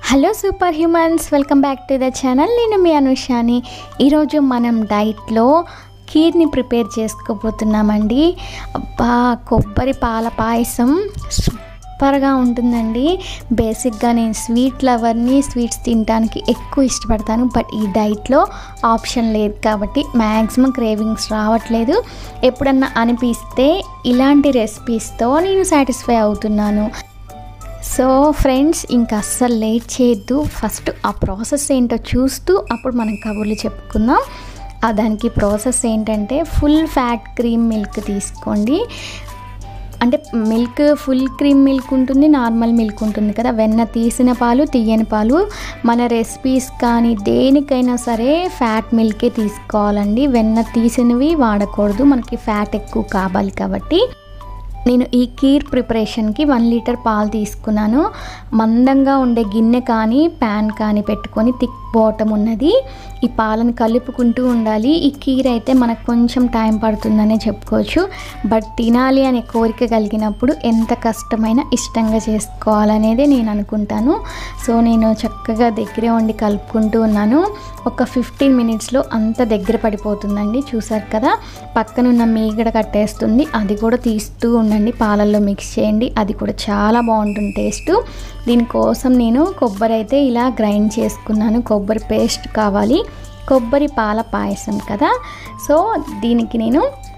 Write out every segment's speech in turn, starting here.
hello super humans welcome back to the channel నేను మీ అనుషాని ఈరోజు మనం డైట్లో కీర్ని ప్రిపేర్ చేసుకోబోతున్నామండి అబ్బా కొబ్బరి పాల పాయసం సూపర్గా ఉంటుందండి బేసిక్గా నేను స్వీట్ లవర్ని స్వీట్స్ తినడానికి ఎక్కువ ఇష్టపడతాను బట్ ఈ డైట్లో ఆప్షన్ లేదు కాబట్టి మ్యాక్సిమం క్రేవింగ్స్ రావట్లేదు ఎప్పుడన్నా అనిపిస్తే ఇలాంటి రెసిపీస్తో నేను సాటిస్ఫై అవుతున్నాను సో ఫ్రెండ్స్ ఇంకా అస్సలు లేట్ చేయొద్దు ఫస్ట్ ఆ ప్రాసెస్ ఏంటో చూస్తూ అప్పుడు మనం కబుర్లు చెప్పుకుందాం ఆ దానికి ప్రాసెస్ ఏంటంటే ఫుల్ ఫ్యాట్ క్రీమ్ మిల్క్ తీసుకోండి అంటే మిల్క్ ఫుల్ క్రీమ్ మిల్క్ ఉంటుంది నార్మల్ మిల్క్ ఉంటుంది కదా వెన్న తీసిన పాలు తీయని పాలు మన రెసిపీస్ కానీ దేనికైనా సరే ఫ్యాట్ మిల్కే తీసుకోవాలండి వెన్న తీసినవి వాడకూడదు మనకి ఫ్యాట్ ఎక్కువ కావాలి కాబట్టి నేను ఈ కీర్ ప్రిపరేషన్కి వన్ లీటర్ పాలు తీసుకున్నాను మందంగా ఉండే గిన్నె కానీ ప్యాన్ కానీ పెట్టుకొని థిక్ బాటమ్ ఉన్నది ఈ పాలను కలుపుకుంటూ ఉండాలి ఈ కీర్ అయితే మనకు కొంచెం టైం పడుతుందనే చెప్పుకోవచ్చు బట్ తినాలి అనే కోరిక కలిగినప్పుడు ఎంత కష్టమైనా ఇష్టంగా చేసుకోవాలనేదే నేను అనుకుంటాను సో నేను చక్కగా దగ్గరే ఉండి కలుపుకుంటూ ఉన్నాను ఒక ఫిఫ్టీన్ మినిట్స్లో అంత దగ్గర పడిపోతుందండి చూసారు కదా పక్కనున్న మీగడ కట్టేస్తుంది అది కూడా తీస్తూ ఉండండి పాలల్లో మిక్స్ చేయండి అది కూడా చాలా బాగుంటుంది టేస్ట్ దీనికోసం నేను కొబ్బరి అయితే ఇలా గ్రైండ్ చేసుకున్నాను కొబ్బరి పేస్ట్ కావాలి కొబ్బరి పాల పాయసం కదా సో దీనికి నేను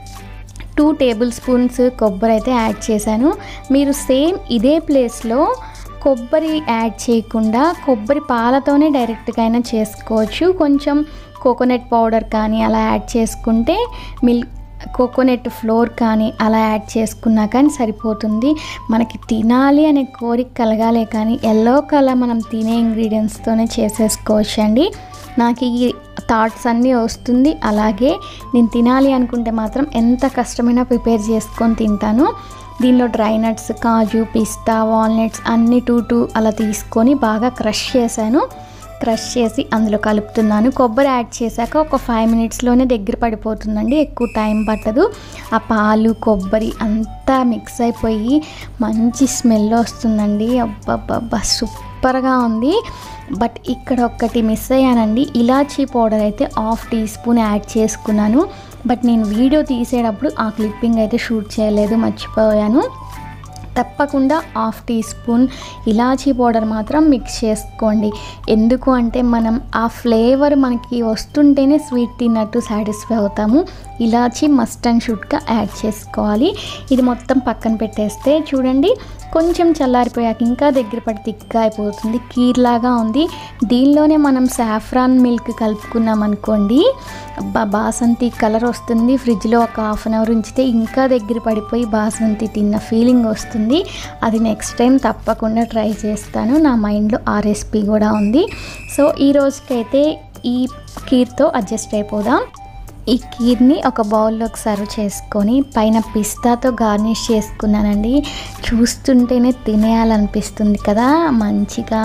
టూ టేబుల్ స్పూన్స్ కొబ్బరి అయితే యాడ్ చేశాను మీరు సేమ్ ఇదే ప్లేస్లో కొబ్బరి యాడ్ చేయకుండా కొబ్బరి పాలతోనే డైరెక్ట్గా అయినా చేసుకోవచ్చు కొంచెం కోకోనట్ పౌడర్ కానీ అలా యాడ్ చేసుకుంటే మిల్క్ కోకోనట్ ఫ్లోర్ కానీ అలా యాడ్ చేసుకున్నా కానీ సరిపోతుంది మనకి తినాలి అనే కోరిక కలగాలే కానీ ఎల్లో కలర్ మనం తినే ఇంగ్రీడియంట్స్తోనే చేసేసుకోవచ్చు అండి నాకు ఈ థాట్స్ అన్నీ వస్తుంది అలాగే నేను తినాలి అనుకుంటే మాత్రం ఎంత కష్టమైనా ప్రిపేర్ చేసుకొని తింటాను దీనిలో డ్రై నట్స్ కాజు పిస్తా వాల్నట్స్ అన్ని టూ టూ అలా తీసుకొని బాగా క్రష్ చేశాను క్రష్ చేసి అందులో కలుపుతున్నాను కొబ్బరి యాడ్ చేశాక ఒక ఫైవ్ మినిట్స్లోనే దగ్గర పడిపోతుందండి ఎక్కువ టైం పట్టదు ఆ పాలు కొబ్బరి అంతా మిక్స్ అయిపోయి మంచి స్మెల్ వస్తుందండి అబ్బబ్బబ్బా సూపర్గా ఉంది బట్ ఇక్కడ ఒక్కటి మిస్ అయ్యానండి ఇలాచీ పౌడర్ అయితే హాఫ్ టీ స్పూన్ యాడ్ చేసుకున్నాను బట్ నేను వీడియో తీసేటప్పుడు ఆ క్లిప్పింగ్ అయితే షూట్ చేయలేదు మర్చిపోయాను తప్పకుండా హాఫ్ టీ స్పూన్ ఇలాచీ పౌడర్ మాత్రం మిక్స్ చేసుకోండి ఎందుకు అంటే మనం ఆ ఫ్లేవర్ మనకి వస్తుంటేనే స్వీట్ తిన్నట్టు సాటిస్ఫై అవుతాము ఇలాచీ మస్ట్ అండ్ షుడ్గా యాడ్ చేసుకోవాలి ఇది మొత్తం పక్కన పెట్టేస్తే చూడండి కొంచెం చల్లారిపోయాక ఇంకా దగ్గర పడి తిక్గా అయిపోతుంది కీర్ లాగా ఉంది దీనిలోనే మనం సాఫ్రాన్ మిల్క్ కలుపుకున్నాం అనుకోండి బా బాసంతి కలర్ వస్తుంది ఫ్రిడ్జ్లో ఒక హాఫ్ అన్ అవర్ ఉంచితే ఇంకా దగ్గర పడిపోయి బాసంతి తిన్న ఫీలింగ్ వస్తుంది అది నెక్స్ట్ టైం తప్పకుండా ట్రై చేస్తాను నా మైండ్లో ఆ రెసిపీ కూడా ఉంది సో ఈ రోజుకైతే ఈ కీర్తో అడ్జస్ట్ అయిపోదాం ఈ కీర్ని ఒక బౌల్లోకి సర్వ్ చేసుకొని పైన పిస్తాతో గార్నిష్ చేసుకున్నానండి చూస్తుంటేనే తినేయాలనిపిస్తుంది కదా మంచిగా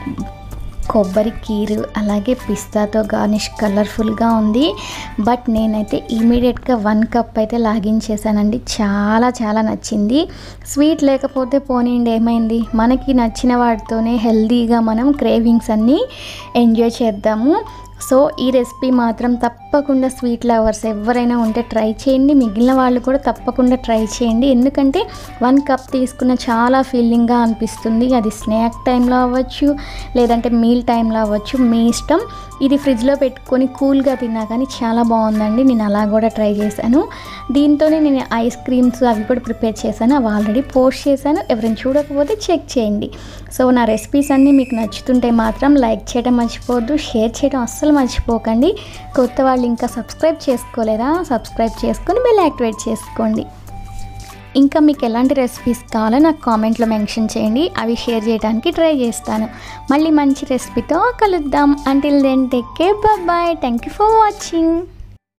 కొబ్బరి కీరు అలాగే పిస్తాతో గార్నిష్ కలర్ఫుల్గా ఉంది బట్ నేనైతే ఇమీడియట్గా వన్ కప్ అయితే లాగించేసానండి చాలా చాలా నచ్చింది స్వీట్ లేకపోతే పోనీండి ఏమైంది మనకి నచ్చిన వాటితోనే హెల్తీగా మనం క్రేవింగ్స్ అన్నీ ఎంజాయ్ చేద్దాము సో ఈ రెసిపీ మాత్రం తప్పకుండా స్వీట్ లవర్స్ ఎవరైనా ఉంటే ట్రై చేయండి మిగిలిన వాళ్ళు కూడా తప్పకుండా ట్రై చేయండి ఎందుకంటే వన్ కప్ తీసుకున్న చాలా ఫీలింగ్గా అనిపిస్తుంది అది స్నాక్ టైంలో అవ్వచ్చు లేదంటే మీల్ టైంలో అవ్వచ్చు మీ ఇష్టం ఇది ఫ్రిడ్జ్లో పెట్టుకొని కూల్గా తిన్నా కానీ చాలా బాగుందండి నేను అలా కూడా ట్రై చేశాను దీంతోనే నేను ఐస్ క్రీమ్స్ అవి కూడా ప్రిపేర్ చేశాను అవి ఆల్రెడీ పోస్ట్ చేశాను ఎవరైనా చూడకపోతే చెక్ చేయండి సో నా రెసిపీస్ అన్నీ మీకు నచ్చుతుంటే మాత్రం లైక్ చేయడం మర్చిపోవద్దు షేర్ చేయడం అస్సలు మర్చిపోకండి కొత్త వాళ్ళు ఇంకా సబ్స్క్రైబ్ చేసుకోలేదా సబ్స్క్రైబ్ చేసుకొని బెల్ యాక్టివేట్ చేసుకోండి ఇంకా మీకు ఎలాంటి రెసిపీస్ కావాలో నాకు కామెంట్లో మెన్షన్ చేయండి అవి షేర్ చేయడానికి ట్రై చేస్తాను మళ్ళీ మంచి రెసిపీతో కలుద్దాం until then take care bye thank you for watching